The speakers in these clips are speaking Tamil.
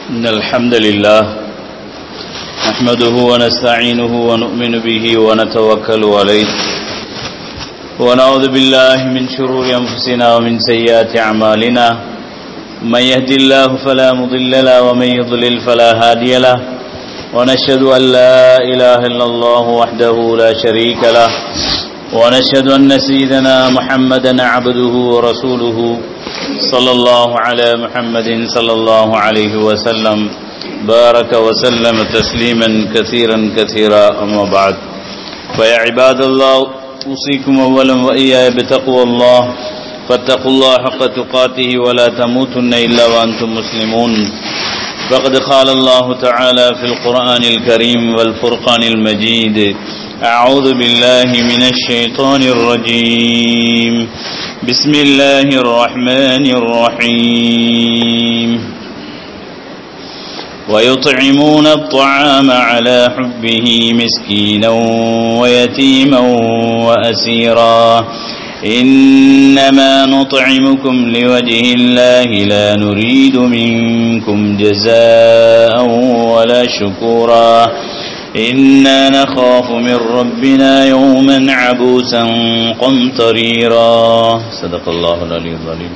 إن الحمد لله نحمده ونستعينه ونؤمن به ونتوكل عليه ونعوذ بالله من شرور أنفسنا ومن سيئات أعمالنا من يهد الله فلا مضل له ومن يضلل فلا هادي له ونشهد أن لا إله إلا الله وحده لا شريك له ونشهد أن سيدنا محمدا عبده ورسوله صلى الله على محمد صلى الله عليه وسلم بارك وسلم تسليما كثيرا كثيرا أما بعد فيا عباد الله أوصيكم أولا وإياي بتقوى الله فاتقوا الله حق تقاته ولا تموتن إلا وأنتم مسلمون فقد قال الله تعالى في القرآن الكريم والفرقان المجيد أعوذ بالله من الشيطان الرجيم بسم الله الرحمن الرحيم ويطعمون الطعام على حبه مسكينا ويتيما وأسيرا إنما نطعمكم لوجه الله لا نريد منكم جزاء ولا شكورا إنا نخاف من ربنا يوما عبوسا قمطريرا صدق الله العلي العظيم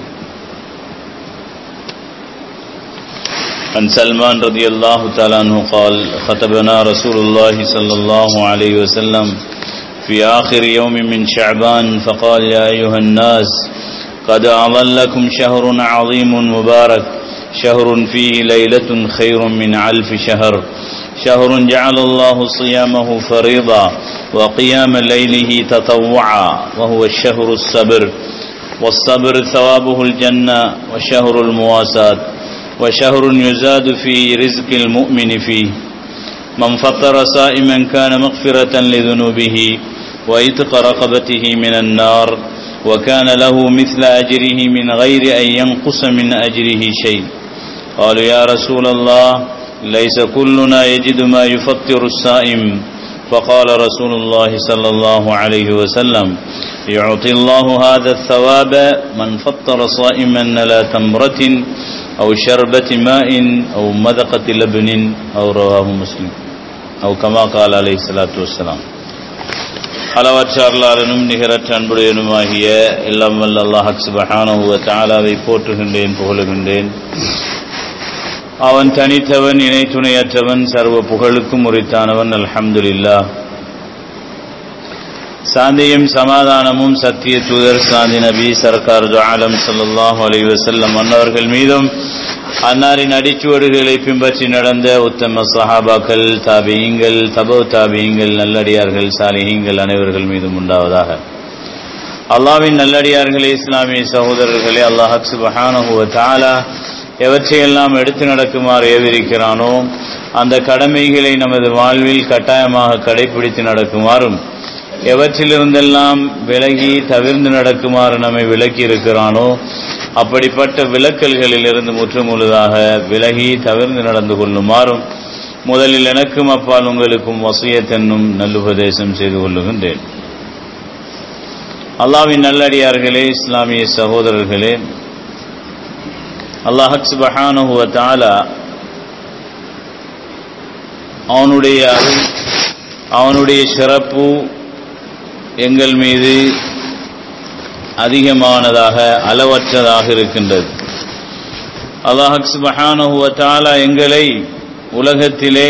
عن سلمان رضي الله تعالى عنه قال خطبنا رسول الله صلى الله عليه وسلم في آخر يوم من شعبان فقال يا أيها الناس قد أظلكم شهر عظيم مبارك شهر فيه ليلة خير من ألف شهر شهر جعل الله صيامه فريضا وقيام ليله تطوعا وهو الشهر الصبر والصبر ثوابه الجنة وشهر المواساة وشهر يزاد في رزق المؤمن فيه من فطر صائما كان مغفرة لذنوبه وإتق رقبته من النار وكان له مثل أجره من غير أن ينقص من أجره شيء قالوا يا رسول الله ليس كلنا يجد ما يفطر الصائم فقال رسول الله صلى الله عليه وسلم يعطي الله هذا الثواب من فطر صائما لا تمرة أو شربة ماء أو مذقة لبن أو رواه مسلم أو كما قال عليه الصلاة والسلام அளவற்ற அருளாளனும் நிகரற்ற அன்புடையனுமாகிய எல்லாம் வல்ல அல்லாஹ் சுபஹானஹு தஆலாவை போற்றுகின்றேன் புகழுகின்றேன் அவன் தனித்தவன் இணை துணையற்றவன் சர்வ புகழுக்கும் உரித்தானவன் அல்ஹம்துலில்லா சாந்தியும் சமாதானமும் சத்திய தூதர் சாந்தி நபி சர்க்கார் ஆலம் சல்லாஹூ அலி வசல்லம் அன்னவர்கள் மீதும் அன்னாரின் அடிச்சுவடுகளை பின்பற்றி நடந்த உத்தம சஹாபாக்கள் தாபியங்கள் தபோ தாபியங்கள் நல்லடியார்கள் சாலிஹீங்கள் அனைவர்கள் மீதும் உண்டாவதாக அல்லாவின் நல்லடியார்களே இஸ்லாமிய சகோதரர்களே அல்லாஹ் சுபஹானஹுவ தாலா எவற்றையெல்லாம் எடுத்து நடக்குமாறு ஏவிருக்கிறானோ அந்த கடமைகளை நமது வாழ்வில் கட்டாயமாக கடைபிடித்து நடக்குமாறும் எவற்றிலிருந்தெல்லாம் விலகி தவிர்ந்து நடக்குமாறு நம்மை விலக்கி இருக்கிறானோ அப்படிப்பட்ட விலக்கல்களில் இருந்து முற்றுமுழுதாக விலகி தவிர்ந்து நடந்து கொள்ளுமாறும் முதலில் எனக்கும் அப்பால் உங்களுக்கும் வசியத்தென்னும் நல்லுபதேசம் செய்து கொள்ளுகின்றேன் அல்லாவின் நல்லடியார்களே இஸ்லாமிய சகோதரர்களே அல்லாஹக் சுபஹானுவ தாலா அவனுடைய அருள் அவனுடைய சிறப்பு எங்கள் மீது அதிகமானதாக அளவற்றதாக இருக்கின்றது அல்லாஹக் சுபஹானுவ தாலா எங்களை உலகத்திலே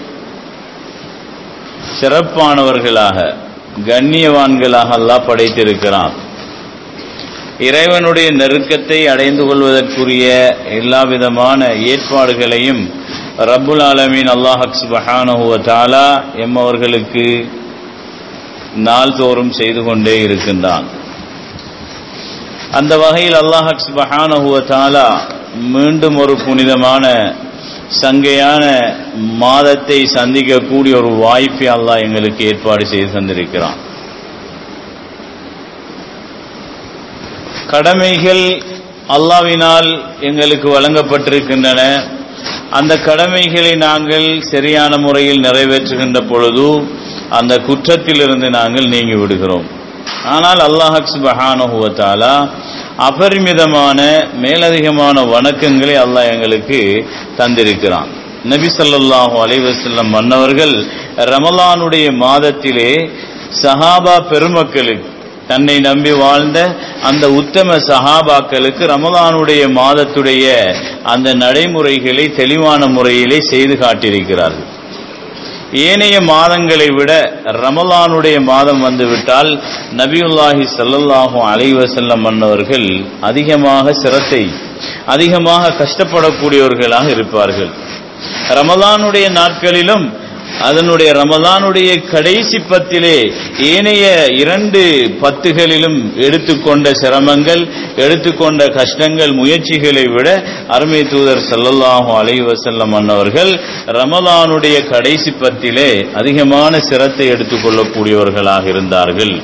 சிறப்பானவர்களாக கண்ணியவான்களாக அல்லாஹ் படைத்திருக்கிறான் இறைவனுடைய நெருக்கத்தை அடைந்து கொள்வதற்குரிய எல்லா விதமான ஏற்பாடுகளையும் ரப்புல் ஆலமீன் அல்லாஹக் சுபஹானுவ தாலா எம்மவர்களுக்கு நாள்தோறும் செய்து கொண்டே இருக்கின்றான் அந்த வகையில் அல்லாஹக் சுபஹானுவ தாலா மீண்டும் ஒரு புனிதமான சங்கையான மாதத்தை சந்திக்கக்கூடிய ஒரு வாய்ப்பை அல்லாஹ் எங்களுக்கு ஏற்பாடு செய்து தந்திருக்கிறான் கடமைகள் அல்லாவினால் எங்களுக்கு வழங்கப்பட்டிருக்கின்றன அந்த கடமைகளை நாங்கள் சரியான முறையில் நிறைவேற்றுகின்ற பொழுது அந்த குற்றத்திலிருந்து நாங்கள் நீங்கி விடுகிறோம் ஆனால் அல்லாஹ் சுபஹானுவத்தாலா அபரிமிதமான மேலதிகமான வணக்கங்களை அல்லாஹ் எங்களுக்கு தந்திருக்கிறான் நபி ஸல்லல்லாஹு அலைஹி வஸல்லம் மன்னவர்கள் ரமலானுடைய மாதத்திலே சஹாபா பெருமக்களுக்கு தன்னை நம்பி வாழ்ந்த அந்த உத்தம சஹாபாக்களுக்கு ரமலானுடைய மாதத்துடைய அந்த நடைமுறைகளை தெளிவான முறையிலே செய்து காட்டியிருக்கிறார்கள் ஏனைய மாதங்களை விட ரமலானுடைய மாதம் வந்துவிட்டால் நபியுல்லாஹி ஸல்லல்லாஹு அலைஹி வஸல்லம் மன்னவர்கள் அதிகமாக சிரத்தை அதிகமாக கஷ்டப்படக்கூடியவர்களாக இருப்பார்கள் ரமலானுடைய நாட்களிலும் அதனுடைய ரமலானுடைய கடைசி பத்திலே ஏனைய இரண்டு பத்துகளிலும் எடுத்துக்கொண்ட சிரமங்கள் எடுத்துக்கொண்ட கஷ்டங்கள் முயற்சிகளை விட அருமை தூதர் ஸல்லல்லாஹு அலைஹி வஸல்லம் அன்னவர்கள் ரமலானுடைய கடைசி பத்திலே அதிகமான சிரத்தை எடுத்துக்கொள்ளக்கூடியவர்களாக இருந்தார்கள்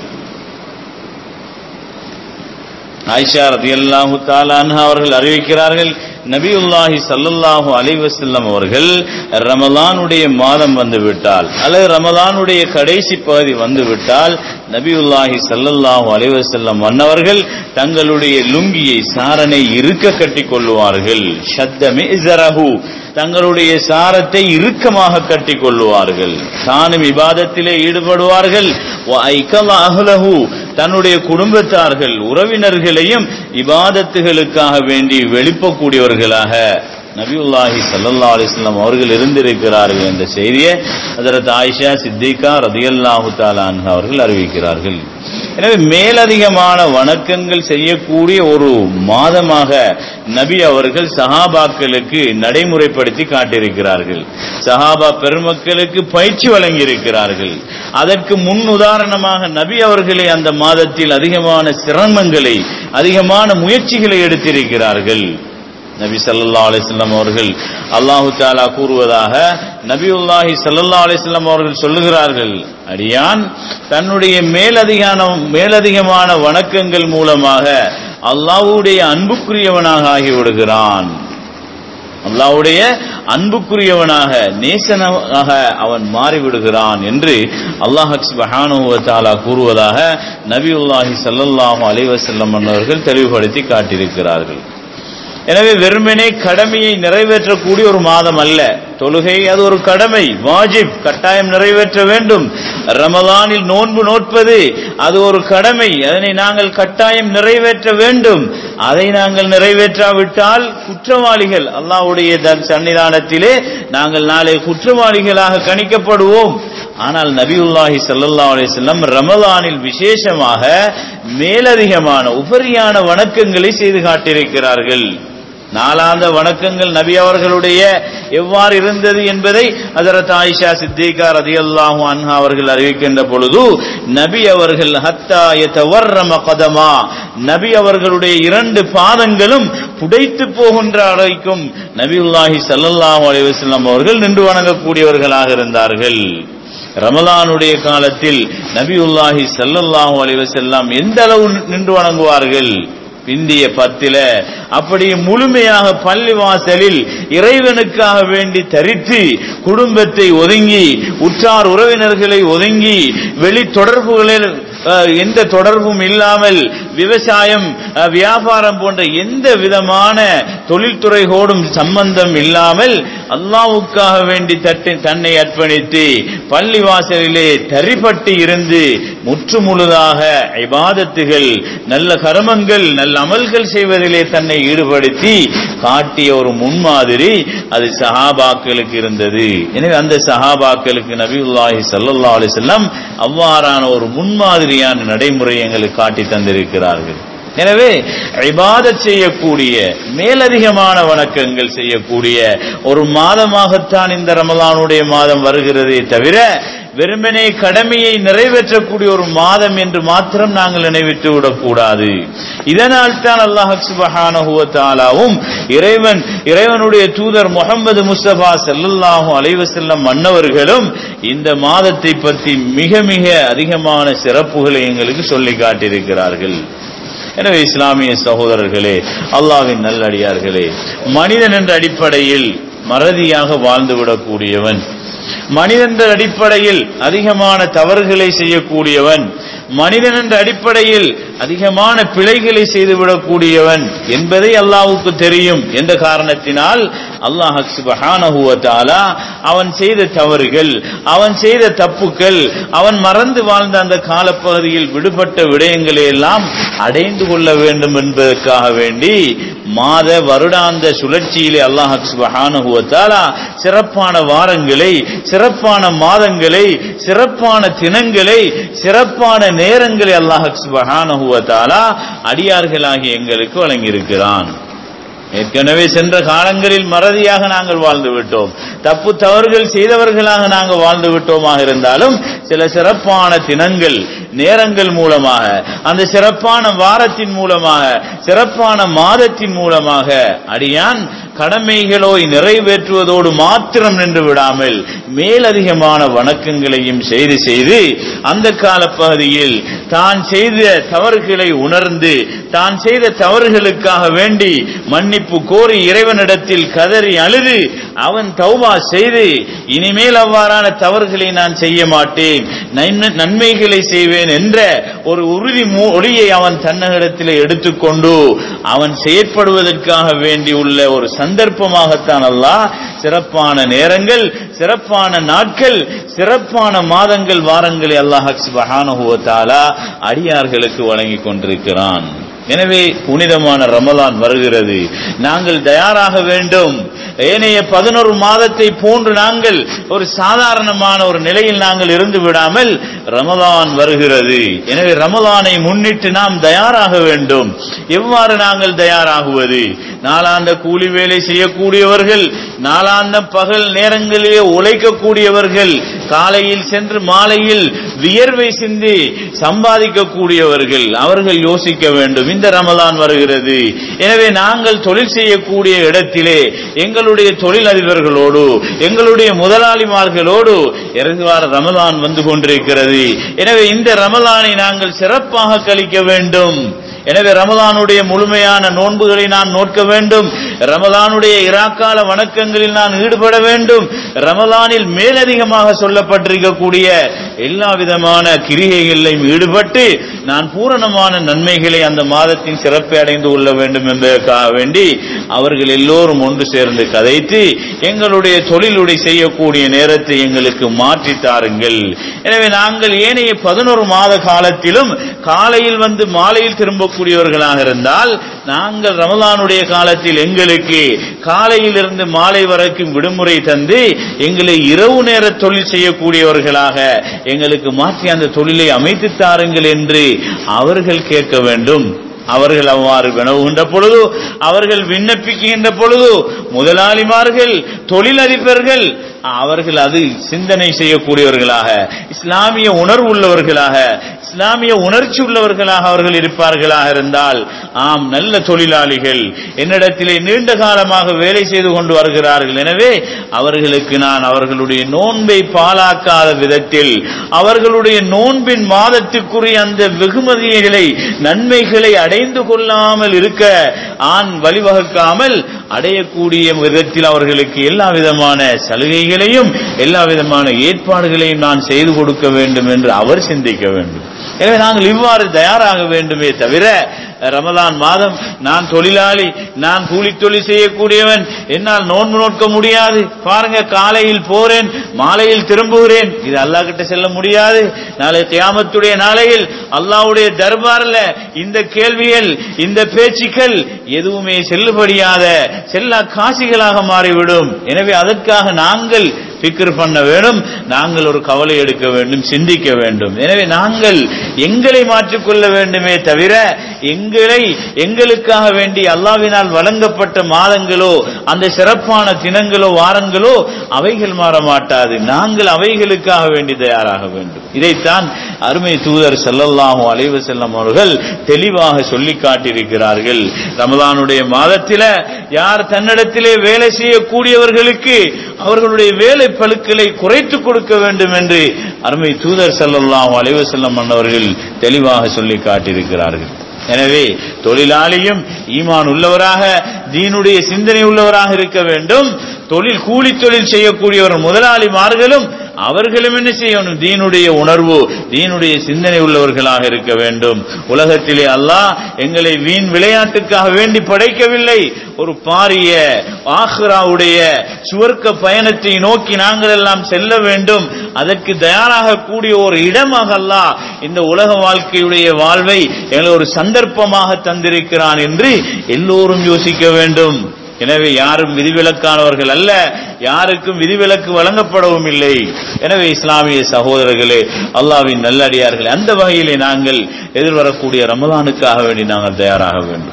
ஆயிஷா ரதியல்லாஹு தஆலா அன்ஹா அவர்கள் அறிவிக்கிறார்கள் நபியுல்லாஹி ஸல்லல்லாஹு அலைஹி வஸல்லம் அவர்கள் ரமலானுடைய மாதம் வந்து விட்டால் அல்லது ரமலானுடைய கடைசி பகுதி வந்து விட்டால் நபியுல்லாஹி ஸல்லல்லாஹு அலைஹி வஸல்லம் மன்னவர்கள் தங்களுடைய லுங்கியை சாரனை இருக்க கட்டிக் கொள்ளுவார்கள் ஷத்தமி இஸரஹு தங்களுடைய சாரத்தை இறுக்கமாக கட்டிக் கொள்ளுவார்கள் தானும் இபாதத்திலே ஈடுபடுவார்கள் அஹ்லஹு தன்னுடைய குடும்பத்தார்கள் உறவினர்களையும் இபாதத்துகளுக்காக வேண்டி வெளிப்பக்கூடியவர்களாக நபியுல்லாஹி ஸல்லல்லாஹு அலைஹி வஸல்லம் அவர்கள் இருந்திருக்கிறார்கள் என்ற செய்தியை ஹஜரத் ஆயிஷா சித்திகா ரதியல்லாஹு தஆலா அன்ஹா அவர்கள் அறிவிக்கிறார்கள் எனவே மேலதிகமான வணக்கங்கள் செய்யக்கூடிய ஒரு மாதமாக நபி அவர்கள் சஹாபாக்களுக்கு நடைமுறைப்படுத்தி காட்டியிருக்கிறார்கள் சஹாபா பெருமக்களுக்கு பயிற்சி வழங்கியிருக்கிறார்கள் அதற்கு முன் உதாரணமாக நபி அவர்களே அந்த மாதத்தில் அதிகமான சிரமங்களை அதிகமான முயற்சிகளை எடுத்திருக்கிறார்கள் நபி ஸல்லல்லாஹு அலைஹி வஸல்லம் அவர்கள் அல்லாஹு தஆலா கூறுவதாக நபியுல்லாஹி ஸல்லல்லாஹு அலைஹி வஸல்லம் அவர்கள் சொல்லுகிறார்கள் அடியான் தன்னுடைய மேலதிகான மேலதிகமான வணக்கங்கள் மூலமாக அல்லாஹ்வுடைய அன்புக்குரியவனாக ஆகிவிடுகிறான் அல்லாஹ்வுடைய அன்புக்குரியவனாக நேசனாக அவன் மாறிவிடுகிறான் என்று அல்லாஹ் சுப்ஹானஹு வ தஆலா கூறுவதாக நபியுல்லாஹி ஸல்லல்லாஹு அலைஹி வஸல்லம் அவர்கள் தெளிவுபடுத்தி காட்டியிருக்கிறார்கள் எனவே வெறுமனே கடமையை நிறைவேற்றக்கூடிய ஒரு மாதம் அல்ல தொழுகை அது ஒரு கடமை வாஜிப் கட்டாயம் நிறைவேற்ற வேண்டும் ரமலானில் நோன்பு நோட்பது அது ஒரு கடமை அதனை நாங்கள் கட்டாயம் நிறைவேற்ற வேண்டும் அதை நாங்கள் நிறைவேற்றாவிட்டால் குற்றவாளிகள் அல்லாஹ்வுடைய த- சன்னிதானத்திலே நாங்கள் நாளை குற்றவாளிகளாக கணிக்கப்படுவோம் ஆனால் நபியுல்லாஹி ஸல்லல்லாஹு அலைஹி வஸல்லம் ரமலானில் விசேஷமாக மேலதிகமான உபரியான வணக்கங்களை செய்து காட்டியிருக்கிறார்கள் நாளாந்த வணக்கங்கள் நபி அவர்களுடைய எவ்வாறு இருந்தது என்பதை ஹஜரத் ஆயிஷா சித்திகா ரதியல்லாஹு அன்ஹா அவர்கள் அறிவிக்கின்ற பொழுது நபி அவர்கள் ஹத்தா யதவர்ரம கதமா நபி அவர்களுடைய இரண்டு பாதங்களும் புடைத்து போகின்ற வரைக்கும் நபியுல்லாஹி ஸல்லல்லாஹு அலைஹி வஸல்லம் அவர்கள் நின்று வணங்கக்கூடியவர்களாக இருந்தார்கள் ரமலானுடைய காலத்தில் நபியுல்லாஹி ஸல்லல்லாஹு அலைஹி வஸல்லம் எந்த அளவு நின்று வணங்குவார்கள் பிந்திய பத்தில அப்படியே முழுமையாக பள்ளி வாசலில் இறைவனுக்காக வேண்டி தரித்து குடும்பத்தை ஒதுங்கி உற்றார் உறவினர்களை ஒதுங்கி வெளி தொடர்புகளில் அஹ், எந்த தொடர்பும் இல்லாமல் விவசாயம் அஹ், வியாபாரம் போன்ற எந்த விதமான தொழில்துறையோடும் சம்பந்தம் இல்லாமல் அல்லாவுக்காக வேண்டி தட்டி தன்னை அர்ப்பணித்து பள்ளி வாசலிலே தரிப்பட்டு இருந்து முற்று முழுதாக இபாதத்துகள் நல்ல கர்மங்கள் நல்ல அமல்கள் செய்வதிலே தன்னை ஈடுபடுத்தி காட்டிய ஒரு முன்மாதிரி அது சஹாபாக்களுக்கு இருந்தது எனவே அந்த சஹாபாக்களுக்கு நபியுல்லாஹி ஸல்லல்லாஹு அலைஹி வஸல்லம் அவ்வாறான ஒரு முன்மாதிரியான நடைமுறை எங்களுக்கு காட்டி தந்திருக்கிறார்கள் எனவே இபாதத் செய்யக்கூடிய மேலதிகமான வணக்கங்கள் செய்யக்கூடிய ஒரு மாதமாகத்தான் இந்த ரமலானுடைய மாதம் வருகிறதே தவிர வெறுமனே கடமையை நிறைவேற்றக்கூடிய ஒரு மாதம் என்று மாத்திரம் நாங்கள் நினைவிட்டு விடக்கூடாது இதனால் தான் அல்லாஹ் சுபஹானஹு வ தஆலாவும் இறைவன் இறைவனுடைய தூதர் முகமது முஸ்தபா ஸல்லல்லாஹு அலைஹி வஸல்லம் மன்னவர்களும் இந்த மாதத்தை பற்றி மிக மிக அதிகமான சிறப்புகளை எங்களுக்கு சொல்லி காட்டியிருக்கிறார்கள் எனவே இஸ்லாமிய சகோதரர்களே அல்லாவின் நல்லடியார்களே மனிதன் என்ற அடிப்படையில் மறதியாக வாழ்ந்துவிடக்கூடியவன் மனிதன் என்ற அடிப்படையில் அதிகமான தவறுகளை செய்யக்கூடியவன் மனிதன் என்ற அடிப்படையில் அதிகமான பிழைகளை செய்துவிடக்கூடியவன் என்பதை அல்லாஹ்வுக்கு தெரியும் என்ற காரணத்தினால் அல்லாஹ் சுப்ஹானஹு வ தஆலா அவன் செய்த தவறுகள் அவன் செய்த தப்புக்கள் அவன் மறந்து வாழ்ந்த அந்த காலப்பகுதியில் விடுபட்ட விடயங்களை எல்லாம் அடைந்து கொள்ள வேண்டும் என்பதற்காக வேண்டி மாத வருடாந்த சுழற்சியிலே அல்லாஹ் சுப்ஹானஹு வ தஆலா சிறப்பான வாரங்களை சிறப்பான மாதங்களை சிறப்பான தினங்களை சிறப்பான நேரங்களை அல்லாஹ் சுப்ஹானஹு வ தஆலா அடியார்களாகிய எங்களுக்கு வழங்கியிருக்கிறான் ஏற்கனவே சென்ற காலங்களில் மறதியாக நாங்கள் வாழ்ந்து விட்டோம் தப்பு தவறுகள் செய்தவர்களாக நாங்கள் வாழ்ந்து விட்டோமாக இருந்தாலும் சில சிறப்பான தினங்கள் நேரங்கள் மூலமாக அந்த சிறப்பான வாரத்தின் மூலமாக சிறப்பான மாதத்தின் மூலமாக அடியான் கடமைகளோ நிறைவேற்றுவதோடு மாத்திரம் நின்று விடாமல் மேலதிகமான வணக்கங்களையும் செய்து செய்து அந்த காலப்பகுதியில் தான் செய்த தவறுகளை உணர்ந்து தான் செய்த தவறுகளுக்காக வேண்டி மன்னிப்பு கோரி இறைவனிடத்தில் கதறி அழுது அவன் தௌபா செய்து இனிமேல் அவ்வாறான தவறுகளை நான் செய்ய மாட்டேன் நன்மை- நன்மைகளை செய்வேன் என்ற ஒரு உறுதி மு- ஒளியை அவன் தன்னகடத்திலே எடுத்துக்கொண்டு அவன் செயற்படுவதற்காக வேண்டி உள்ள ஒரு சந்தர்ப்பமாகத்தான் அல்லாஹ் சிறப்பான நேரங்கள் சிறப்பான நாட்கள் சிறப்பான மாதங்கள் வாரங்களை அல்லாஹ் சுப்ஹானஹு வ தஆலா அடியார்களுக்கு வழங்கிக் கொண்டிருக்கிறான் எனவே புனிதமான ரமலான் வருகிறது நாங்கள் தயாராக வேண்டும் ஏனைய பதினொரு மாதத்தை போன்று நாங்கள் ஒரு சாதாரணமான ஒரு நிலையில் நாங்கள் இருந்து விடாமல் ரமலான் வருகிறது எனவே ரமலானை முன்னிட்டு நாம் தயாராக வேண்டும் எவ்வாறு நாங்கள் தயாராகுவது நாளாந்த கூலி வேலை செய்யக்கூடியவர்கள் நாளாந்த பகல் நேரங்களிலே உழைக்கக்கூடியவர்கள் காலையில் சென்று மாலையில் வியர்வை சிந்தி சம்பாதிக்கக்கூடியவர்கள் அவர்கள் யோசிக்க வேண்டும் இந்த ரமலான் வருகிறது எனவே நாங்கள் தொழில் செய்யக்கூடிய இடத்திலே எங்களுடைய தொழில் அதிபர்களோடு எங்களுடைய முதலாளிமார்களோடு இறங்குவார ரமலான் வந்து கொண்டிருக்கிறது எனவே இந்த ரமலானை நாங்கள் சிறப்பாக கழிக்க வேண்டும் எனவே ரமலானுடைய முழுமையான நோன்புகளை நான் நோக்க வேண்டும் ரமலானுடைய இராக்கால வணக்கங்களில் நான் ஈடுபட வேண்டும் ரமலானில் மேலதிகமாக சொல்லப்பட்டிருக்கக்கூடிய எல்லா விதமான கிரிகைகளிலும் ஈடுபட்டு நான் பூரணமான நன்மைகளை அந்த மாதத்தின் சிறப்பை அடைந்து கொள்ள வேண்டும் என்பதற்காக வேண்டி அவர்கள் எல்லோரும் ஒன்று சேர்ந்து கதைத்து எங்களுடைய தொழிலுடைய செய்யக்கூடிய நேரத்தை எங்களுக்கு மாற்றி தாருங்கள் எனவே நாங்கள் ஏனைய பதினோரு மாத காலத்திலும் காலையில் வந்து மாலையில் திரும்பக்கூடியவர்களாக இருந்தால் நாங்கள் ரமலானுடைய காலத்தில் எங்களுக்கு காலையில் இருந்து மாலை வரைக்கும் விடுமுறை தந்து எங்களை இரவு நேர தொழில் செய்யக்கூடியவர்களாக எங்களுக்கு மாற்றி அந்த தொழிலை அமைத்து தாருங்கள் என்று அவர்கள் கேட்க வேண்டும் அவர்கள் அவ்வாறு வினவுகின்ற பொழுது அவர்கள் விண்ணப்பிக்கின்ற பொழுது முதலாளிமார்கள் தொழிலதிபர்கள் அவர்கள் அது சிந்தனை செய்யக்கூடியவர்களாக இஸ்லாமிய உணர்வு உள்ளவர்களாக இஸ்லாமிய உணர்ச்சி உள்ளவர்களாக அவர்கள் இருப்பார்களாக இருந்தால் ஆம் நல்ல தொழிலாளிகள் என்னிடத்திலே நீண்ட காலமாக வேலை செய்து கொண்டு வருகிறார்கள் எனவே அவர்களுக்கு நான் அவர்களுடைய நோன்பை பாலாக்காத விதத்தில் அவர்களுடைய நோன்பின் மாதத்துக்குரிய அந்த வெகுமதிகளை நன்மைகளை அடைந்து கொள்ளாமல் இருக்க ஆண் வழிவகுக்காமல் அடையக்கூடிய விதத்தில் அவர்களுக்கு எல்லா விதமான சலுகைகளையும் எல்லா விதமான ஏற்பாடுகளையும் நான் செய்து கொடுக்க வேண்டும் என்று அவர் சிந்திக்க வேண்டும் எனவே நாங்கள் இவ்வாறு தயாராக வேண்டுமே தவிர ரமலான் மாதம் நான் தொழிலாளி நான் கூலி தொழில் செய்யக்கூடியவன் என்னால் நோன்பு நோக்க முடியாது பாருங்க காலையில் போறேன் மாலையில் திரும்புகிறேன் இது அல்லாஹ் கிட்ட செல்ல முடியாது நாளை கியாமத்துடைய நாளையில் அல்லாஹ்வுடைய தர்பாரில் இந்த கேள்விகள் இந்த பேச்சுக்கள் எதுவுமே செல்லுபடியாத செல்லா காசிகளாக மாறிவிடும் எனவே அதற்காக நாங்கள் ஃபிக்ர் பண்ண வேண்டும் நாங்கள் ஒரு கவலை எடுக்க வேண்டும் சிந்திக்க வேண்டும் எனவே நாங்கள் எங்களை மாற்றிக்கொள்ள வேண்டுமே தவிர எங்களை எங்களுக்காக வேண்டி அல்லாவினால் வழங்கப்பட்ட மாதங்களோ அந்த சிறப்பான தினங்களோ வாரங்களோ அவைகள் மாற மாட்டாது நாங்கள் அவைகளுக்காக வேண்டி தயாராக வேண்டும் இதைத்தான் அருமை தூதர் ஸல்லல்லாஹு அலைஹி வஸல்லம் அவர்கள் தெளிவாக சொல்லி காட்டியிருக்கிறார்கள் ரமலானுடைய மாதத்தில யார் தன்னிடத்திலே வேலை செய்யக்கூடியவர்களுக்கு அவர்களுடைய வேலை பழுக்களை குறைத்து கொடுக்க வேண்டும் என்று அருமை தூதர் ஸல்லல்லாஹு அலைஹி வஸல்லம் அவர்கள் தெளிவாக சொல்லி காட்டியிருக்கிறார்கள் எனவே தொழிலாளியும் ஈமான் உள்ளவராக தீனுடைய சிந்தனை உள்ளவராக இருக்க வேண்டும் தொழில் கூலி தொழில் செய்யக்கூடியவர் முதலாளிமார்களும் அவர்களும் என்ன செய்யணும் தீனுடைய உணர்வு தீனுடைய சிந்தனை உள்ளவர்களாக இருக்க வேண்டும் உலகத்திலே அல்லாஹ் எங்களை வீண் விளையாட்டுக்காக வேண்டி படைக்கவில்லை ஒரு பாரிய ஆஹ்ராவுடைய சுவர்க்க பயணத்தை நோக்கி நாங்கள் எல்லாம் செல்ல வேண்டும் அதற்கு தயாராக கூடிய ஒரு இடமாக அல்லாஹ் இந்த உலக வாழ்க்கையுடைய வாழ்வை எங்களை ஒரு சந்தர்ப்பமாக தந்திருக்கிறான் என்று எல்லோரும் யோசிக்க வேண்டும் எனவே யாரும் விதிவிலக்கானவர்கள் அல்ல யாருக்கும் விதிவிலக்கு வழங்கப்படவும் இல்லை எனவே இஸ்லாமிய சகோதரர்களே அல்லாவின் நல்லடியார்களே அந்த வகையிலே நாங்கள் எதிர்வரக்கூடிய ரமதானுக்காக வேண்டி நாங்கள் தயாராக வேண்டும்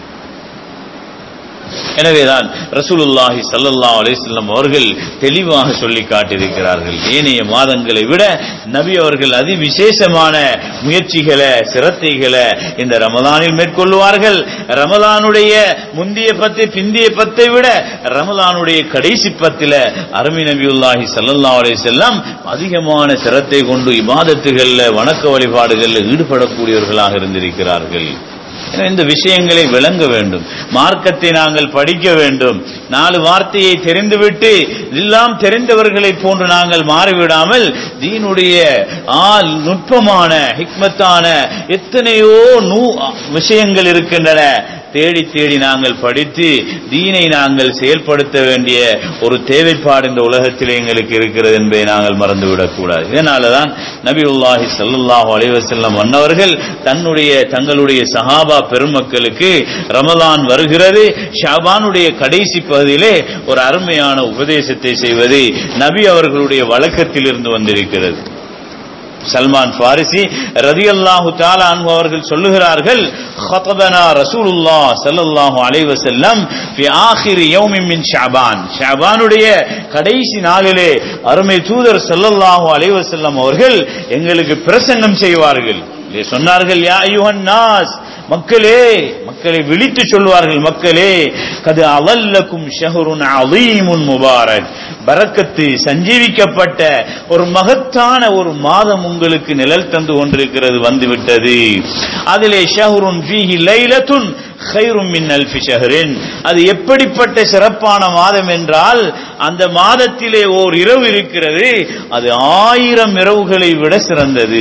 எனவேதான் ரசூலுல்லாஹி ஸல்லல்லாஹு அலைஹி வஸல்லம் அவர்கள் தெளிவாக சொல்லி காட்டியிருக்கிறார்கள் ஏனைய மாதங்களை விட நபி அவர்கள் அதி விசேஷமான முயற்சிகளை சிரத்தைகளை இந்த ரமலானில் மேற்கொள்வார்கள் ரமலானுடைய முந்திய பத்தை பிந்திய பத்தை விட ரமலானுடைய கடைசி பத்தில அருமை நபியுல்லாஹி ஸல்லல்லாஹு அலைஹி வஸல்லம் அதிகமான சிரத்தை கொண்டு இபாதத்துகள்ல வணக்க வழிபாடுகளில் ஈடுபடக்கூடியவர்களாக இருந்திருக்கிறார்கள் எனவே இந்த விஷயங்களை விளங்க வேண்டும் மார்க்கத்தை நாங்கள் படிக்க வேண்டும் நாலு வார்த்தையை தெரிந்துவிட்டு எல்லாம் தெரிந்தவர்களை போன்று நாங்கள் மாறிவிடாமல் தீனுடைய ஆள் நுட்பமான ஹிக்மத்தான எத்தனையோ நூ விஷயங்கள் இருக்கின்றன தேடி தேடி நாங்கள் படித்து தீனை நாங்கள் செயல்படுத்த வேண்டிய ஒரு தேவைப்பாடு இந்த உலகத்தில் எங்களுக்கு இருக்கிறது என்பதை நாங்கள் மறந்துவிடக் கூடாது இதனாலதான் நபி உல்லாஹி சல்லாஹூ அலைவசல்லம் அன்னவர்கள் தன்னுடைய தங்களுடைய சஹாபா பெருமக்களுக்கு ரமலான் வருகிறது ஷாபானுடைய கடைசி பகுதியிலே ஒரு அருமையான உபதேசத்தை செய்வது நபி அவர்களுடைய வழக்கத்தில் இருந்து வந்திருக்கிறது சல்மான் பாரிசி ரதி அல்லாஹு அன்பு அவர்கள் சொல்லுகிறார்கள் خطبنا رسول الله صلى الله عليه وسلم في آخر يوم من شعبان ஷாபானுடைய கடைசி நாளிலே அருமை தூதர் ஸல்லல்லாஹு அலைஹி வஸல்லம் அவர்கள் எங்களுக்கு பிரசங்கம் செய்வார்கள் சொன்னார்கள் யா அய்யுஹன் நாஸ் மக்களே மக்களை விழித்து சொல்வார்கள் மக்களே கது அவல்லக்கும் ஷஹருன் அலீமுன் முபாரக் பரக்கத்து சஞ்சீவிக்கப்பட்ட ஒரு மகத்தான ஒரு மாதம் உங்களுக்கு நிழல் தந்து கொண்டிருக்கிறது வந்துவிட்டது அதிலே ஷஹருன் ஃபீஹி லைலத்துன் خيرும் மின் அல்ஃபி ஷஹரின் அது எப்படிப்பட்ட சிறப்பான மாதம் என்றால் அந்த மாதத்திலே ஓர் இரவு இருக்கிறது அது ஆயிரம் இரவுகளை விட சிறந்தது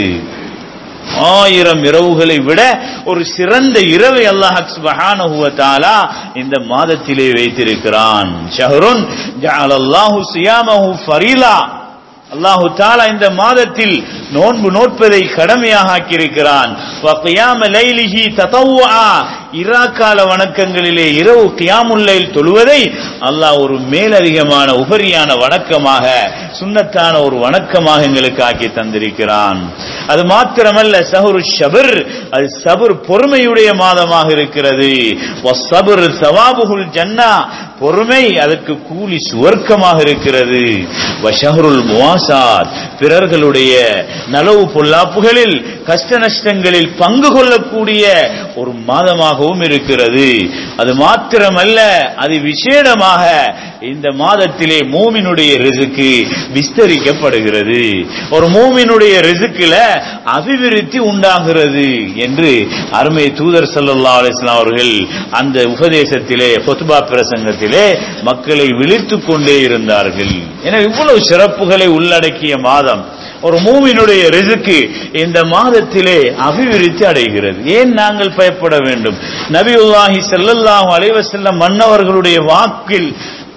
ஆயிரம் இரவுகளை விட ஒரு சிறந்த இரவை அல்லாஹ் சுபஹானஹு வ தஆலா இந்த மாதத்திலே வைத்திருக்கிறான் ஷஹருன் ஜஅலல்லாஹு சியாமஹு ஃபரீலா அல்லாஹு தாலா இந்த மாதத்தில் நோன்பு நோட்பதை கடமையாக ஆக்கியிருக்கிறான் லைலிஹி ததவ்வா இராக்கால வணக்கங்களிலே இரவு கியாமுல்லைல் தொழுவதை அல்லாஹ் ஒரு மேலதிகமான உபரியான வணக்கமாக சுன்னத்தான ஒரு வணக்கமாக எங்களுக்கு ஆக்கி தந்திருக்கிறான் அது மாத்திரமல்ல சஹுரு ஷபர் அது சபர் பொறுமையுடைய மாதமாக இருக்கிறது சபர் சவாபுகுல் ஜன்னா பொறுமை அதற்கு கூலி சுவர்க்கமாக இருக்கிறது வஷஹருல் முவாசாத் பிறர்களுடைய நலவு பொல்லாப்புகளில் கஷ்ட நஷ்டங்களில் பங்கு கொள்ளக்கூடிய ஒரு மாதமாகவும் இருக்கிறது அது மாத்திரமல்ல அது விசேடமாக இந்த மாதத்திலே மூமினுடைய ரிசுக்கு விஸ்தரிக்கப்படுகிறது ஒரு மூமினுடைய ரிசுக்குல அபிவிருத்தி உண்டாகிறது என்று அருமை தூதர் சல்லா அலிஸ்லாம் அவர்கள் அந்த உபதேசத்திலே பொத்துபா பிரசங்கத்திலே மக்களை விழித்துக் கொண்டே இருந்தார்கள் என இவ்வளவு சிறப்புகளை உள்ளடக்கிய மாதம் ஒரு மூவினுடைய ரிசுக்கு இந்த மாதத்திலே அபிவிருத்தி அடைகிறது ஏன் நாங்கள் பயப்பட வேண்டும் நபியுல்லாஹி செல்லல்லாஹு அலைவசல்லம் மன்னவர்களுடைய வாக்கில்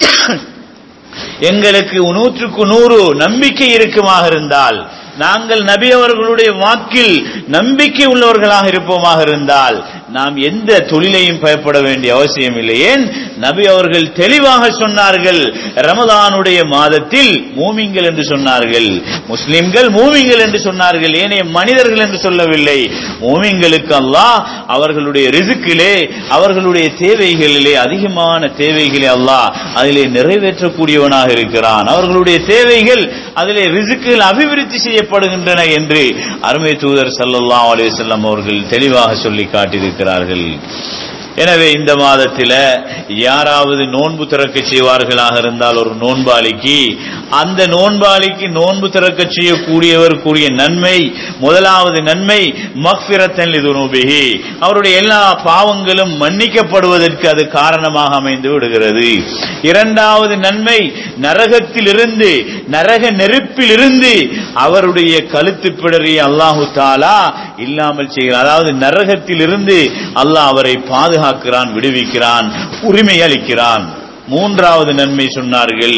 எங்களுக்கு நூற்றுக்கு நூறு நம்பிக்கை இருக்குமாக இருந்தால் நாங்கள் நபி அவர்களுடைய வாக்கில் நம்பிக்கை உள்ளவர்களாக இருப்போமாக இருந்தால் நாம் எந்த தொழிலையும் பயப்பட வேண்டிய அவசியம் இல்லை ஏன் நபி அவர்கள் தெளிவாக சொன்னார்கள் ரமதானுடைய மாதத்தில் மூமிங்கள் என்று சொன்னார்கள் முஸ்லிம்கள் மூமிங்கள் என்று சொன்னார்கள் ஏனைய மனிதர்கள் என்று சொல்லவில்லை மூமிங்களுக்கு அல்லாஹ் அவர்களுடைய ரிசுக்கிலே அவர்களுடைய தேவைகளிலே அதிகமான தேவைகளை அல்லாஹ் அதிலே நிறைவேற்றக்கூடியவனாக இருக்கிறான் அவர்களுடைய தேவைகள் அதிலே ரிசுக்குகள் அபிவிருத்தி செய்யப்படுகின்றன என்று அருமை தூதர் சல்லல்லாஹு அலைஹி வஸல்லம் அவர்கள் தெளிவாக சொல்லி காட்டியிருக்கிறார்கள் எனவே இந்த மாதத்தில் யாராவது நோன்பு திறக்க செய்வார்களாக இருந்தால் ஒரு நோன்பாளிக்கு அந்த நோன்பாளிக்கு நோன்பு திறக்க செய்யக்கூடியவர் கூறிய நன்மை முதலாவது நன்மை மக்பிரத்தன் லிதுனூபிஹி அவருடைய எல்லா பாவங்களும் மன்னிக்கப்படுவதற்கு அது காரணமாக அமைந்து விடுகிறது இரண்டாவது நன்மை நரகத்தில் இருந்து நரக நெருப்பில் இருந்து அவருடைய கழுத்து பிடரி அல்லாஹு தாலா இல்லாமல் செய்கிறார் அதாவது நரகத்தில் இருந்து அல்லாஹ் அவரை பாதுகாக்கிறான் விடுவிக்கிறான் உரிமை அளிக்கிறான் மூன்றாவது நன்மை சொன்னார்கள்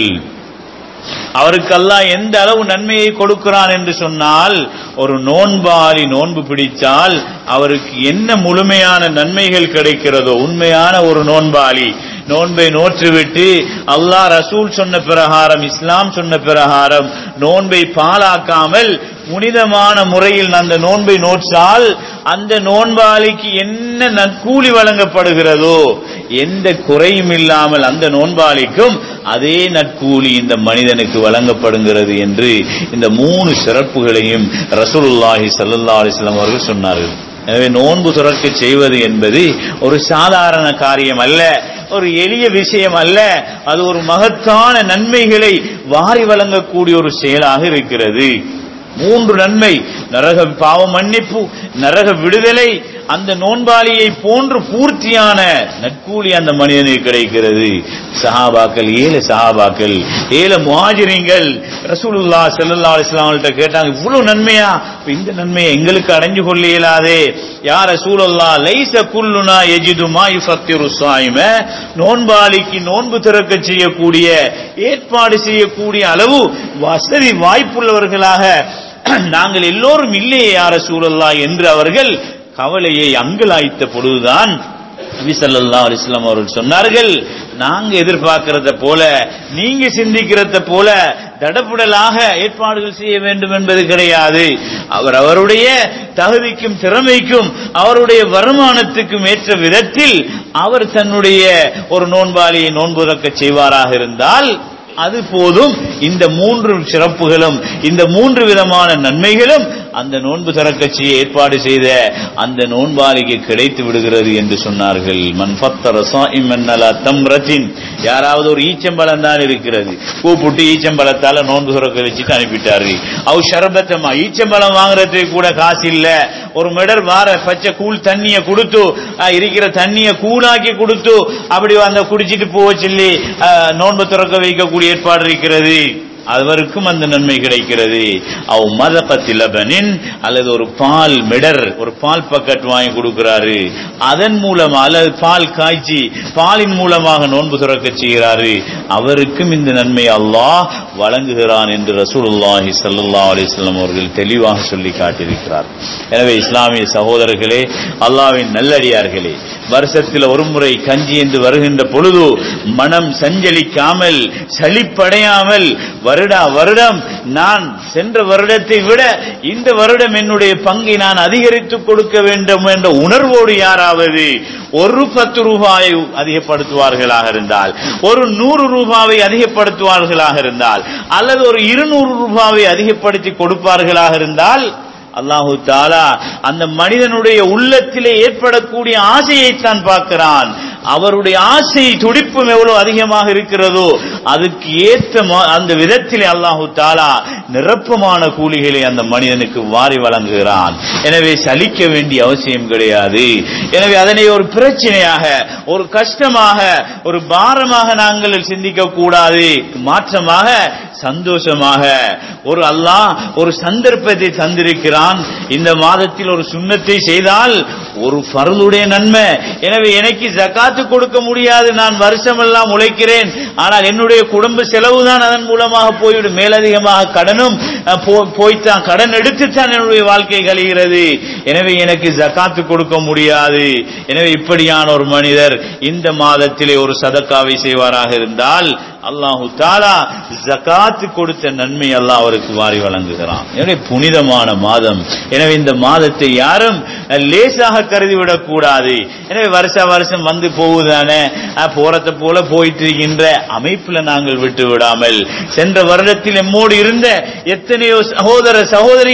அவருக்கு அல்லாஹ் எந்த அளவு நன்மையை கொடுக்கிறான் என்று சொன்னால் ஒரு நோன்பாளி நோன்பு பிடித்தால் அவருக்கு என்ன முழுமையான நன்மைகள் கிடைக்கிறதோ உண்மையான ஒரு நோன்பாளி நோன்பை நோற்றுவிட்டு அல்லாஹ் ரசூல் சொன்ன பிரகாரம் இஸ்லாம் சொன்ன பிரகாரம் நோன்பை பாலாக்காமல் புனிதமான முறையில் அந்த நோன்பை நோற்றால் அந்த நோன்பாளிக்கு என்ன நற்கூலி வழங்கப்படுகிறதோ எந்த குறையும் இல்லாமல் அந்த நோன்பாளிக்கும் அதே நற்கூலி இந்த மனிதனுக்கு வழங்கப்படுகிறது என்று இந்த மூணு சிறப்புகளையும் ரசூலுல்லாஹி ஸல்லல்லாஹு அலைஹி வஸல்லம் அவர்கள் சொன்னார்கள் எனவே நோன்பு துறக்க செய்வது என்பது ஒரு சாதாரண காரியம் அல்ல ஒரு எளிய விஷயம் அல்ல அது ஒரு மகத்தான நன்மைகளை வாரி வழங்கக்கூடிய ஒரு செயலாக இருக்கிறது மூன்று நன்மை நரக பாவ மன்னிப்பு நரக விடுதலை அந்த நோன்பாளியை போன்று பூர்த்தியான நற்கூலி அந்த மனிதனுக்கு கிடைக்கிறது சஹாபாக்கள் ஏழு சஹாபாக்கள் ஏழு முஹாஜிரிங்கள் ரசூலுல்லா ஸல்லல்லாஹு அலைஹி வஸல்லம் கேட்டாங்க இவ்வளவு நன்மையா இப்ப இந்த நன்மையை எங்களுக்கு அடைஞ்சு கொள்ள இயலாதே யார் ரசூலுல்லா லைஸ குல்லுனா யஜிது மா யுஃபத்திரு ஸாயிம நோன்பாளிக்கு நோன்பு திறக்க செய்யக்கூடிய ஏற்பாடு செய்யக்கூடிய அளவு வசதி வாய்ப்புள்ளவர்களாக நாங்கள் எல்லோரும் இல்லையே யார சூழல்லா என்று அவர்கள் கவலையை அங்கலாய்த்த பொழுதுதான் நபி ஸல்லல்லாஹு அலைஹி வஸல்லம் அவர்கள் சொன்னார்கள் நாங்க எதிர்பார்க்கிறத போல நீங்க சிந்திக்கிறத போல தடப்புடலாக ஏற்பாடுகள் செய்ய வேண்டும் என்பது கிடையாது அவர் அவருடைய தகுதிக்கும் திறமைக்கும் அவருடைய வருமானத்துக்கும் ஏற்ற விதத்தில் அவர் தன்னுடைய ஒரு நோன்பாளியை நோன்புறக்க செய்வாராக இருந்தால் அது போதும் இந்த மூன்று சிறப்புகளும் இந்த மூன்று விதமான நன்மைகளும் அந்த நோன்பு திறக்கட்சியை ஏற்பாடு செய்த அந்த நோன்பாளிக்கு கிடைத்து விடுகிறது என்று சொன்னார்கள் மன் ஃபத்தர ஸாயிமன் அலா தம்ரத்தின் யாராவது ஒரு ஈச்சம்பழம் தான் இருக்கிறது கூப்பிட்டு ஈச்சம்பழத்தால நோன்பு திறக்க வச்சுட்டு அனுப்பிட்டாரு அவ் ஷரபத்தமா ஈச்சம்பழம் வாங்குறதுக்கு கூட காசு இல்ல ஒரு மெடர் வார பச்சை கூழ் தண்ணிய கொடுத்து அஹ், இருக்கிற தண்ணிய கூழாக்கி கொடுத்து அப்படி அந்த குடிச்சிட்டு போக சொல்லி அஹ், நோன்பு திறக்க வைக்கக்கூடிய ஏற்பாடு இருக்கிறது அவருக்கும் அந்த நன்மை கிடைக்கிறது அவ் மதபத்தி லபனின் அல்லது ஒரு பால் மிடர் ஒரு பால் பக்கெட் வாங்கி கொடுக்கிறாரு அதன் மூலமா அல்லது பால் காய்ச்சி பாலின் மூலமாக நோன்பு துறக்க செய்கிறாரு அவருக்கும் இந்த நன்மை அல்லாஹ் வழங்குகிறான் என்று ரசூலுல்லாஹி ஸல்லல்லாஹு அலைஹி வஸல்லம் அவர்கள் தெளிவாக சொல்லி காட்டியிருக்கிறார் எனவே இஸ்லாமிய சகோதரர்களே அல்லாஹ்வின் நல்லடியார்களே வருஷத்தில் ஒரு முறை கஞ்சி என்று வருகின்ற பொழுது மனம் சஞ்சலிக்காமல் சலிப்படையாமல் வருடா வருடம் நான் சென்ற வருடத்தை விட இந்த வருடம் என்னுடைய பங்கை நான் அதிகரித்துக் கொடுக்க வேண்டும் என்ற உணர்வோடு யாராவது ஒரு பத்து ரூபாயை அதிகப்படுத்துவார்களாக இருந்தால் ஒரு நூறு ரூபாவை அதிகப்படுத்துவார்களாக இருந்தால் அல்லது ஒரு இருநூறு ரூபாவை அதிகப்படுத்தி கொடுப்பார்களாக இருந்தால் அல்லாஹு தாலா அந்த மனிதனுடைய உள்ளத்திலே ஏற்படக்கூடிய ஆசையைத்தான் பார்க்கிறான் அவருடைய ஆசை துடிப்பும் எவ்வளவு அதிகமாக இருக்கிறதோ அதுக்கு ஏற்ற மா- அந்த விதத்திலே அல்லாஹு தாலா நிரப்பமான கூலிகளை அந்த மனிதனுக்கு வாரி வழங்குகிறான் எனவே சலிக்க வேண்டிய அவசியம் கிடையாது எனவே அதனை ஒரு பிரச்சனையாக ஒரு கஷ்டமாக ஒரு பாரமாக நாங்கள் சிந்திக்க கூடாது மாற்றமாக சந்தோஷமாக ஒரு அல்லாஹ் ஒரு சந்தர்ப்பத்தை தந்திருக்கிறான் இந்த மாதத்தில் ஒரு சுண்ணத்தை செய்தால் ஒரு ஃபர்லுடைய நன்மை எனவே எனக்கு ஜகாத்து கொடுக்க முடியாது நான் வருஷமெல்லாம் உழைக்கிறேன் ஆனால் என்னுடைய குடும்ப செலவு தான் அதன் மூலமாக போய்விடும் மேலதிகமாக கடனும் அஹ், போ- போய்த்தான் கடன் எடுத்துத்தான் என்னுடைய வாழ்க்கை கழிகிறது எனவே எனக்கு ஜகாத்து கொடுக்க முடியாது எனவே இப்படியான ஒரு மனிதர் இந்த மாதத்திலே ஒரு சதக்காவை செய்வாராக இருந்தால் அல்லாஹு தாலா ஜகாத்து கொடுத்த நன்மை அல்லாஹ் அவருக்கு வாரி வழங்குகிறான் எனவே புனிதமான மாதம் எனவே இந்த மாதத்தை யாரும் அஹ், லேசாக கருதிவிடக் கூடாது எனவே வருஷ வருஷம் வந்து போகுதானே அஹ், போறத போல போயிட்டு இருக்கின்ற அமைப்புல நாங்கள் விட்டு விடாமல் சென்ற வருடத்தில் எம்மோடு இருந்த எத்தனையோ சகோதர சகோதரிகள்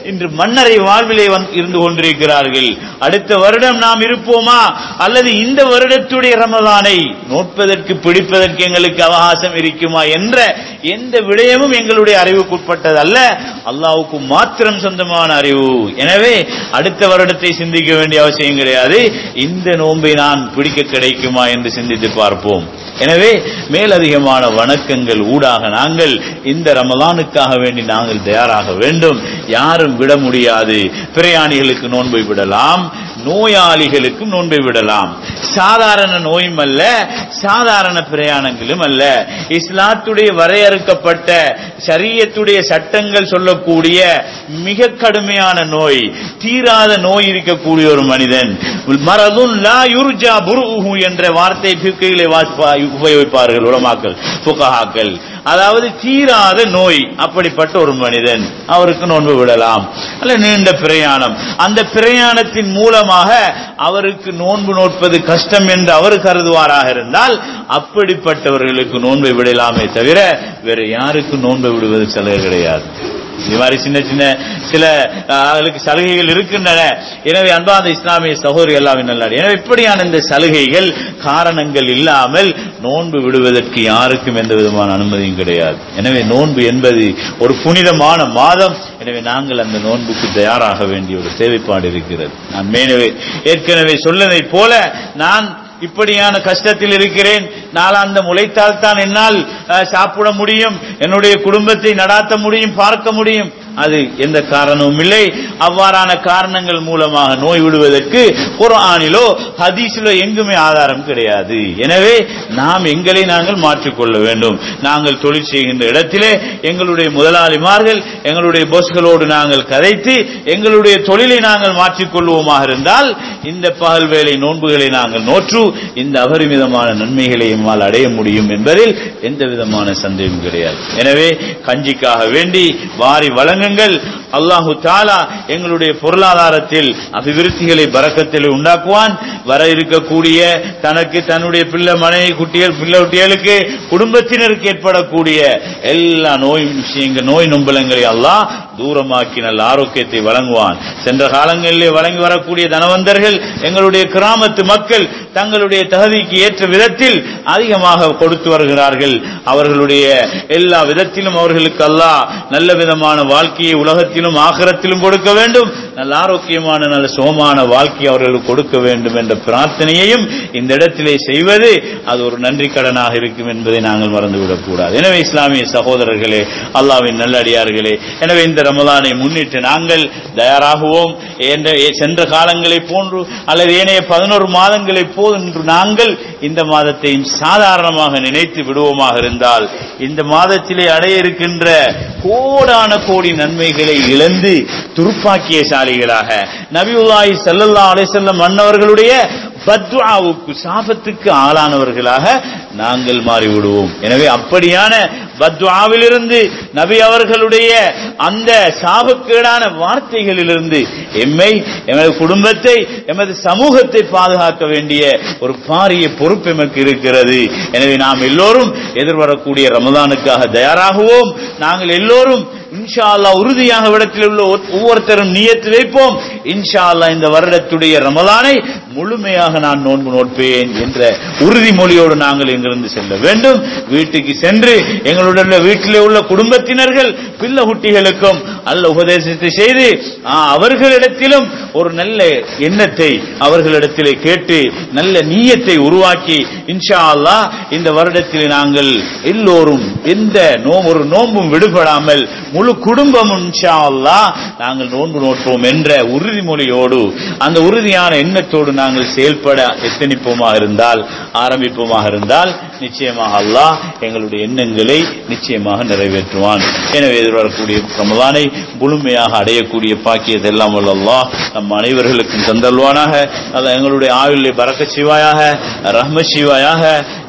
இன்று மன்னரை வாழ்விலே வந்து- இருந்து கொண்டிருக்கிறார்கள் அடுத்த வருடம் நாம் இருப்போமா அல்லது இந்த வருடத்துடைய ரமதானை நோட்பதற்கு பிடிப்பதற்கு எங்களுக்கு அவகாசம் இருக்குமா என்ற எந்த விடயமும் எங்களுடைய அறிவுக்குட்பட்டது அல்ல அல்லாவுக்கு மாத்திரம் சொந்தமான அறிவு எனவே அடுத்த வருடத்தை சிந்திக்க வேண்டிய அவசியம் கிடையாது இந்த நோன்பை நான் பிடிக்க கிடைக்குமா என்று சிந்தித்து பார்ப்போம் எனவே மேலதிகமான வணக்கங்கள் ஊடாக நாங்கள் இந்த ரமலானுக்காக வேண்டி நாங்கள் தயாராக வேண்டும் யாரும் விட முடியாது பிரயாணிகளுக்கு நோன்பை விடலாம் நோயாளிகளுக்கும் நோன்பை விடலாம் சாதாரண நோயும் அல்ல சாதாரண பிரயாணங்களும் அல்ல இஸ்லாத்துடைய வரையறுக்கப்பட்ட ஷரியத்துடைய சட்டங்கள் சொல்லக்கூடிய மிக கடுமையான நோய் தீராத நோய் இருக்கக்கூடிய ஒரு மனிதன் மரதுன் லா யுர்ஜா புருஹு என்ற வார்த்தை பிற்கைகளை உபயோகிப்பார்கள் உலமாக்கள் புகஹாக்கள் அதாவது தீராத நோய் அப்படிப்பட்ட ஒரு மனிதன் அவருக்கு நோன்பு விடலாம் அல்ல நீண்ட பிரயாணம் அந்த பிரயாணத்தின் மூலமாக அவருக்கு நோன்பு நோட்பது கஷ்டம் என்று அவர் கருதுவாராக இருந்தால் அப்படிப்பட்டவர்களுக்கு நோன்பை விடலாமே தவிர வேற யாருக்கு நோன்பை விடுவது சலுகை கிடையாது இது மாதிரி சின்ன சின்ன சில அவர்களுக்கு சலுகைகள் இருக்கின்றன எனவே அன்பாந்த இஸ்லாமிய சகோதரி எல்லாம் நல்லாடி எனவே இப்படியான இந்த சலுகைகள் காரணங்கள் இல்லாமல் நோன்பு விடுவதற்கு யாருக்கும் எந்த விதமான அனுமதியும் கிடையாது எனவே நோன்பு என்பது ஒரு புனிதமான மாதம் எனவே நாங்கள் அந்த நோன்புக்கு தயாராக வேண்டிய ஒரு தேவைப்பாடு இருக்கிறது நான் மேனவே ஏற்கனவே சொன்னதைப் போல நான் இப்படியான கஷ்டத்தில் இருக்கிறேன் நாளாந்த முளைத்தால் தான் என்னால் அஹ், சாப்பிட முடியும் என்னுடைய குடும்பத்தை நடாத்த முடியும் பார்க்க முடியும் அது எந்த காரணமும் இல்லை அவ்வாறான காரணங்கள் மூலமாக நோய் விடுவதற்கு குர்ஆனிலோ ஹதீஸிலோ எங்குமே ஆதாரம் கிடையாது எனவே நாம் எங்களை நாங்கள் மாற்றிக்கொள்ள வேண்டும் நாங்கள் தொழில் செய்கின்ற இடத்திலே எங்களுடைய முதலாளிமார்கள் எங்களுடைய போஸ்களோடு நாங்கள் கதைத்து எங்களுடைய தொழிலை நாங்கள் மாற்றிக்கொள்வோமாக இருந்தால் இந்த பகல் வேலை நோன்புகளை நாங்கள் நோற்று இந்த அபரிமிதமான நன்மைகளை எம்மால் அடைய முடியும் என்பதில் எந்த விதமான சந்தேகம் கிடையாது எனவே கஞ்சிக்காக வேண்டி வாரி வழங்குங்கள் அல்லாஹு தாலா எங்களுடைய பொருளாதாரத்தில் அபிவிருத்திகளை பறக்கத்தில் உண்டாக்குவான் வர இருக்கக்கூடிய தனக்கு தன்னுடைய பிள்ளை மனைவி குட்டிகள் பிள்ளை குட்டிகளுக்கு குடும்பத்தினருக்கு ஏற்படக்கூடிய எல்லா நோய் விஷயங்கள் நோய் நொம்பலங்களை அல்லாஹ் தூரமாக்கி நல்ல ஆரோக்கியத்தை வழங்குவான் சென்ற காலங்களிலே வழங்கி வரக்கூடிய தனவந்தர்கள் எங்களுடைய கிராமத்து மக்கள் தங்களுடைய தகுதிக்கு ஏற்ற விதத்தில் அதிகமாக கொடுத்து வருகிறார்கள் அவர்களுடைய எல்லா விதத்திலும் அவர்களுக்கு அல்லாஹ் நல்ல விதமான வாழ்க்கையை உலகத்திலும் ஆகரத்திலும் கொடுக்க வேண்டும் நல்ல ஆரோக்கியமான நல்ல சுகமான வாழ்க்கை அவர்களுக்கு கொடுக்க வேண்டும் என்ற பிரார்த்தனையையும் இந்த இடத்திலே செய்வது அது ஒரு நன்றி கடனாக இருக்கும் என்பதை நாங்கள் மறந்துவிடக் கூடாது எனவே இஸ்லாமிய சகோதரர்களே அல்லாவின் நல்லடியார்களே எனவே இந்த ரமலானை முன்னிட்டு நாங்கள் தயாராகுவோம் என்ற சென்ற காலங்களை போன்று அல்லது ஏனைய பதினோரு மாதங்களை போன்று நாங்கள் இந்த மாதத்தையும் சாதாரணமாக நினைத்து விடுவோமாக இருந்தால் இந்த மாதத்திலே அடைய இருக்கின்ற கோடான கோடி நன்மைகளை இழந்து துருப்பாக்கியசாலிகளாக நபியுல்லாஹி ஸல்லல்லாஹு அலைஹி வஸல்லம் மன்னவர்களுடைய பத்வாவுக்கு சாபத்துக்கு ஆளானவர்களாக நாங்கள் மாறிவிடுவோம் எனவே அப்படியான பத்வாவிலிருந்து நபி அவர்களுடைய அந்த சாபக்கேடான வார்த்தைகளிலிருந்து எம்மை எமது குடும்பத்தை எமது சமூகத்தை பாதுகாக்க வேண்டிய ஒரு பாரிய பொறுப்பு எமக்கு இருக்கிறது எனவே நாம் எல்லோரும் எதிர்வரக்கூடிய ரமதானுக்காக தயாராகுவோம் நாங்கள் எல்லோரும் இன்ஷா அல்லாஹ் உறுதியாக விடத்தில் உள்ள ஒவ்வொருத்தரும் நியத்து வைப்போம் இன்ஷா அல்லாஹ் இந்த வருடத்துடைய ரமலானை முழுமையாக நான் நோன்பு நோட்பேன் என்ற உறுதிமொழியோடு நாங்கள் இங்கிருந்து செல்ல வேண்டும் வீட்டுக்கு சென்று எங்களுடைய உள்ள வீட்டிலே உள்ள குடும்பத்தினர்கள் பிள்ளை குட்டிகளுக்கும் அல்ல உபதேசத்தை செய்து ஆ, அவர்களிடத்திலும் ஒரு நல்ல எண்ணத்தை அவர்களிடத்திலே கேட்டு நல்ல நீயத்தை உருவாக்கி இன்ஷா அல்லாஹ் இந்த வருடத்தில் நாங்கள் எல்லோரும் எந்த நோ ஒரு நோன்பும் விடுபடாமல் முழு குடும்பமும் இன்ஷா அல்லாஹ் நாங்கள் நோன்பு நோட்போம் என்ற உறுதிமொழியோடு அந்த உறுதியான எண்ணத்தோடு நாங்கள் செயல்பட எத்தனிப்போமாக இருந்தால் ஆரம்பிப்போமாக இருந்தால் நிச்சயமாக அல்லாஹ் எங்களுடைய எண்ணங்களை நிச்சயமாக நிறைவேற்றுவான் எனவே எதிர்வரக்கூடிய ரமலானை முழுமையாக அடையக்கூடிய பாக்கியத்தை எல்லாம் வல்ல அல்லாஹ் நம் அனைவர்களுக்கும் தந்தல்வானாக அல்ல எங்களுடைய ஆயுளை பறக்க சிவாயாக ரஹ்ம சிவாயாக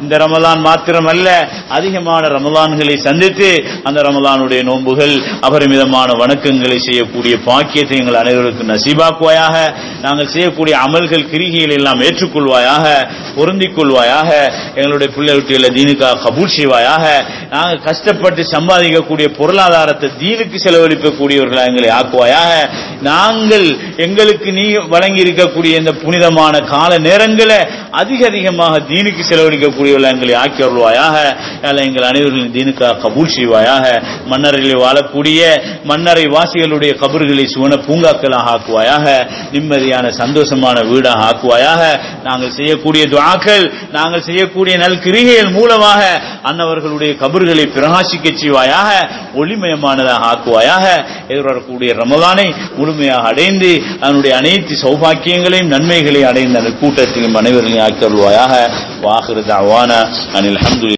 இந்த ரமலான் மாத்திரமல்ல அதிகமான ரமலான்களை சந்தித்து அந்த ரமலானுடைய நோன்புகள் அபரிமிதமான வணக்கங்களை செய்யக்கூடிய பாக்கியத்தை எங்கள் அனைவருக்கும் நசீபாக்குவாயாக நாங்கள் செய்யக்கூடிய அமல்கள் கிரிகைகள் எல்லாம் ஏற்றுக்கொள்வாயாக பொருந்திக் கொள்வாயாக எங்களுடைய பிள்ளைகளுடைய தீனுக்காக கபூல் செய்வாயாக நாங்கள் கஷ்டப்பட்டு சம்பாதிக்கக்கூடிய பொருளாதாரத்தை தீனுக்கு செலவழிக்கக்கூடியவர்களாக எங்களை ஆக்குவாயாக நாங்கள் எங்களுக்கு நீ வழங்கி இருக்கக்கூடிய இந்த புனிதமான கால நேரங்களை அதிக அதிகமாக தீனுக்கு செலவழிக்கக்கூடியவர்கள் எங்களை ஆக்கி வருவாயாக எங்கள் அனைவர்களும் தீனுக்காக கபூல் செய்வாயாக மன்னரில் வாழக்கூடிய மன்னரை வாசிகளுடைய கபர்களை சுவன பூங்காக்களாக ஆக்குவாயாக நிம்மதியான சந்தோஷமான வீடாக ஆக்குவாயாக நாங்கள் செய்யக்கூடிய துவாக்கள் நாங்கள் செய்யக்கூடிய நல் கிரிகைகள் மூலமாக அன்னவர்களுடைய கபர்களை பிரகாசிக்க செய்வாயாக ஒளிமயமானதாக ஆக்குவாயாக எதிர்வரக்கூடிய ரமலானை முழுமையாக அடைந்து அதனுடைய அனைத்து சௌபாக்கியங்களையும் நன்மைகளையும் அடைந்த அந்த கூட்டத்திலும் அனைவர்களையும் ஆக்கி வருவாயாக வாகிருத அவான அனில் அஹமது